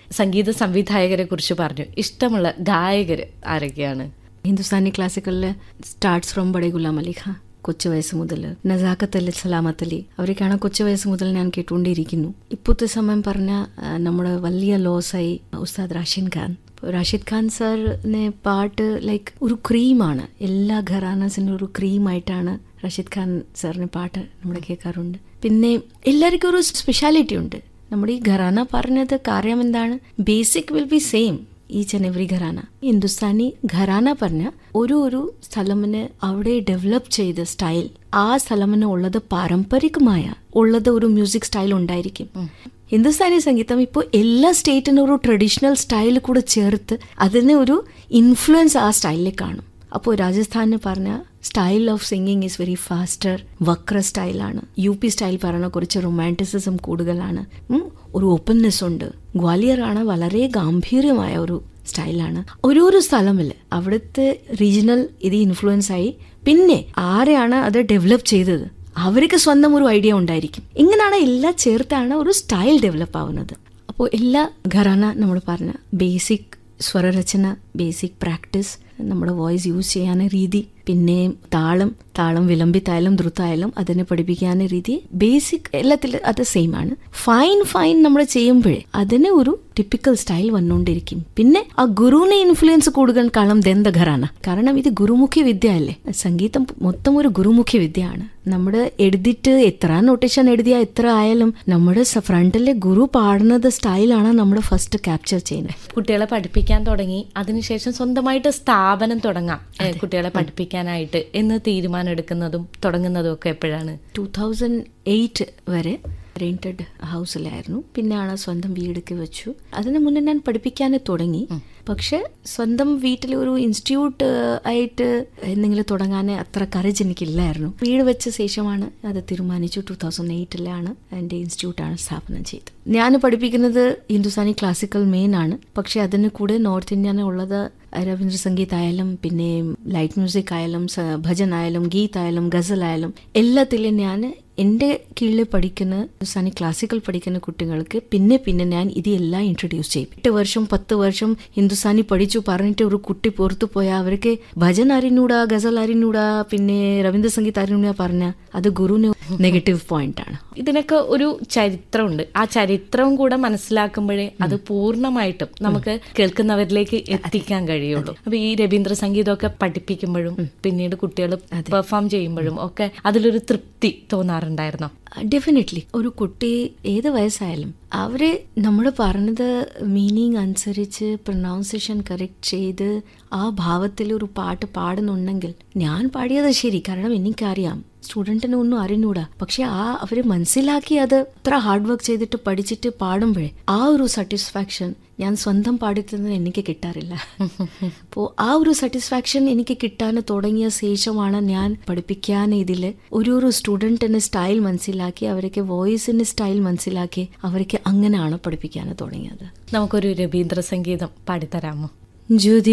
സംഗീത സംവിധായകരെ കുറിച്ച് പറഞ്ഞു ഇഷ്ടമുള്ള ഗായകർ ആരൊക്കെയാണ് ഹിന്ദുസ്ഥാനി ക്ലാസിക്കലിൽ സ്റ്റാർട്ട്സ് ഫ്രം ബഡേ ഗുലാം അലി ഖാൻ കൊച്ചു വയസ്സ് മുതൽ നസാഖത്ത് അലി സലാമത്ത് അലി അവരൊക്കെയാണ് കൊച്ചു വയസ്സ് മുതൽ ഞാൻ കേട്ടുകൊണ്ടിരിക്കുന്നു ഇപ്പോഴത്തെ സമയം പറഞ്ഞ ആ, നമ്മുടെ വലിയ ലോസായി ഉസ്താദ് റാഷിദ് ഖാൻ ഇപ്പൊ റാഷിദ് ഖാൻ സാറിനെ പാട്ട് ലൈക്ക് ഒരു ക്രീമാണ് എല്ലാ ഘറാനസിൻ്റെ ഒരു ക്രീമായിട്ടാണ് റാഷിദ് ഖാൻ സാറിന് പാട്ട് നമ്മൾ കേൾക്കാറുണ്ട് പിന്നെ എല്ലാവർക്കും ഒരു സ്പെഷ്യാലിറ്റി ഉണ്ട് നമ്മുടെ ഈ ഘറാന പറഞ്ഞത് കാര്യം എന്താണ് basic will be same each and every gharana Hindustani gharana പറഞ്ഞ ഒരു ഒരു സ്ഥലമിന് അവിടെ ഡെവലപ്പ് ചെയ്ത സ്റ്റൈൽ ആ സ്ഥലമിന് ഉള്ളത് പാരമ്പരികമായ ഉള്ളത് ഒരു മ്യൂസിക് സ്റ്റൈൽ ഉണ്ടായിരിക്കും ഹിന്ദുസ്ഥാനി സംഗീതം ഇപ്പോൾ എല്ലാ സ്റ്റേറ്റിനും ഒരു ട്രഡീഷണൽ സ്റ്റൈൽ കൂടെ ചേർത്ത് അതിന് ഒരു ഇൻഫ്ലുവൻസ് ആ സ്റ്റൈലിൽ കാണും അപ്പോൾ രാജസ്ഥാനിന് പറഞ്ഞ style of singing is very faster വക്ര സ്റ്റൈലാണ് യു പി സ്റ്റൈൽ പറഞ്ഞ കുറച്ച് റൊമാൻറ്റിസിസം കൂടുതലാണ് ഉം, ഒരു ഓപ്പൺനെസ് ഉണ്ട് ഗ്വാലിയർ ആണ് വളരെ ഗാംഭീര്യമായ ഒരു സ്റ്റൈലാണ് ഓരോരോ സ്ഥലമില്ല അവിടുത്തെ റീജിയണൽ ഇത് ഇൻഫ്ലുവൻസ് ആയി പിന്നെ ആരെയാണ് അത് ഡെവലപ്പ് ചെയ്തത് അവർക്ക് സ്വന്തം ഒരു ഐഡിയ ഉണ്ടായിരിക്കും ഇങ്ങനെയാണ് എല്ലാം ചേർത്താണ് ഒരു സ്റ്റൈൽ ഡെവലപ്പ് ആവുന്നത് അപ്പോൾ എല്ലാ ഘറാന നമ്മൾ പറഞ്ഞ ബേസിക് സ്വരരചന ബേസിക് പ്രാക്ടീസ് നമ്മുടെ വോയിസ് യൂസ് ചെയ്യാൻ രീതി പിന്നെ താളം താളം വിളമ്പിത്തായാലും ദ്രുത്തായാലും അതിനെ പഠിപ്പിക്കാൻ രീതി ബേസിക് എല്ലാത്തിലും അത് സെയിം ആണ് ഫൈൻ ഫൈൻ നമ്മൾ ചെയ്യുമ്പോഴേ അതിന് ഒരു ടിപ്പിക്കൽ സ്റ്റൈൽ വന്നുകൊണ്ടിരിക്കും പിന്നെ ആ ഗുരുവിനെ ഇൻഫ്ലുവൻസ് കൂടുതൽ കാലം ദന്തഘറാണ് കാരണം ഇത് ഗുരുമുഖി വിദ്യ അല്ലേ സംഗീതം മൊത്തം ഒരു ഗുരുമുഖി വിദ്യയാണ് നമ്മുടെ എഴുതിയിട്ട് എത്ര നൊട്ടേഷൻ എഴുതിയാൽ എത്ര ആയാലും നമ്മുടെ ഫ്രണ്ടിലെ ഗുരു പാടുന്നത് സ്റ്റൈലാണ് നമ്മൾ ഫസ്റ്റ് ക്യാപ്ചർ ചെയ്യുന്നത് കുട്ടികളെ പഠിപ്പിക്കാൻ തുടങ്ങി അതിനുശേഷം സ്വന്തമായിട്ട് സ്ഥാപനം തുടങ്ങാം ഏ, കുട്ടികളെ പഠിപ്പിക്കാനായിട്ട് എന്ന് തീരുമാനം എടുക്കുന്നതും തുടങ്ങുന്നതും ഒക്കെ എപ്പോഴാണ് ടൂ തൗസൻഡ് എയ്റ്റ് വരെ റെന്റഡ് ഹൗസിലായിരുന്നു പിന്നെയാണ് സ്വന്തം വീടൊക്കെ വെച്ചു അതിന് മുന്നേ ഞാൻ പഠിപ്പിക്കാൻ തുടങ്ങി പക്ഷെ സ്വന്തം വീട്ടിൽ ഒരു ഇൻസ്റ്റിറ്റ്യൂട്ട് ആയിട്ട് എന്തെങ്കിലും തുടങ്ങാൻ അത്ര കറേജ് എനിക്കില്ലായിരുന്നു വീട് വെച്ച ശേഷമാണ് അത് തീരുമാനിച്ചു ടൂ തൗസൻഡ് എയ്റ്റിലാണ് എൻ്റെ ഇൻസ്റ്റിറ്റ്യൂട്ടാണ് സ്ഥാപനം ചെയ്തത് ഞാൻ പഠിപ്പിക്കുന്നത് ഹിന്ദുസ്ഥാനി ക്ലാസിക്കൽ മെയിൻ ആണ് പക്ഷെ അതിന് കൂടെ നോർത്ത് ഇന്ത്യൻ ഉള്ളത് രവീന്ദ്ര സംഗീത് ആയാലും പിന്നെ ലൈറ്റ് മ്യൂസിക് ആയാലും സ- ഭജൻ ആയാലും ഗീത് ആയാലും ഗസൽ ആയാലും എല്ലാത്തിലും ഞാൻ എൻ്റെ കീഴിൽ പഠിക്കുന്ന ഹിന്ദുസ്ഥാനി ക്ലാസിക്കൽ പഠിക്കുന്ന കുട്ടികൾക്ക് പിന്നെ പിന്നെ ഞാൻ ഇതെല്ലാം ഇൻട്രൊഡ്യൂസ് ചെയ്യും എട്ട് വർഷം പത്ത് വർഷം ഹിന്ദുസ്ഥാനി പഠിച്ചു പറഞ്ഞിട്ട് ഒരു കുട്ടി പുറത്തു പോയാൽ അവർക്ക് ഭജൻ അറിഞ്ഞൂടാ ഗസൽ അറിഞ്ഞൂടാ പിന്നെ രവീന്ദ്ര സംഗീത് അറിഞ്ഞൂടാ പറഞ്ഞ അത് ഗുരുവിന് നെഗറ്റീവ് പോയിന്റ് ആണ് ഇതിനൊക്കെ ഒരു ചരിത്രമുണ്ട് ആ ചരിത്രവും കൂടെ മനസ്സിലാക്കുമ്പോഴേ അത് പൂർണ്ണമായിട്ടും നമുക്ക് കേൾക്കുന്നവരിലേക്ക് എത്തിക്കാൻ കഴിയുള്ളൂ അപ്പൊ ഈ രവീന്ദ്ര സംഗീതമൊക്കെ പഠിപ്പിക്കുമ്പോഴും പിന്നീട് കുട്ടികൾ പെർഫോം ചെയ്യുമ്പോഴും ഒക്കെ അതിലൊരു തൃപ്തി തോന്നാറുണ്ടായിരുന്നോ ഡെഫിനറ്റ്ലി ഒരു കുട്ടി ഏത് വയസ്സായാലും അവര് നമ്മൾ പറഞ്ഞത് മീനിങ് അനുസരിച്ച് പ്രൊനൗൺസിയേഷൻ കറക്റ്റ് ചെയ്ത് ആ ഭാവത്തിൽ ഒരു പാട്ട് പാടുന്നുണ്ടെങ്കിൽ ഞാൻ പാടിയത് ശരി കാരണം എനിക്കറിയാം സ്റ്റുഡൻറ്റിന് ഒന്നും അറിഞ്ഞൂടാ പക്ഷെ ആ അവര് മനസ്സിലാക്കി അത് അത്ര ഹാർഡ് വർക്ക് ചെയ്തിട്ട് പഠിച്ചിട്ട് പാടുമ്പോഴേ ആ ഒരു സാറ്റിസ്ഫാക്ഷൻ ഞാൻ സ്വന്തം പാടിത്തന്നത് എനിക്ക് കിട്ടാറില്ല അപ്പോൾ ആ ഒരു സാറ്റിസ്ഫാക്ഷൻ എനിക്ക് കിട്ടാൻ തുടങ്ങിയ ശേഷമാണ് ഞാൻ പഠിപ്പിക്കാൻ ഇതിൽ ഒരു ഒരു സ്റ്റുഡൻറ്റിന് സ്റ്റൈൽ മനസ്സിലാക്കി അവർക്ക് വോയിസിന് സ്റ്റൈൽ മനസ്സിലാക്കി അവർക്ക് അങ്ങനെയാണ് പഠിപ്പിക്കാൻ തുടങ്ങിയത് നമുക്കൊരു രവീന്ദ്ര സംഗീതം പാടിത്തരാമോ ജ്യോതി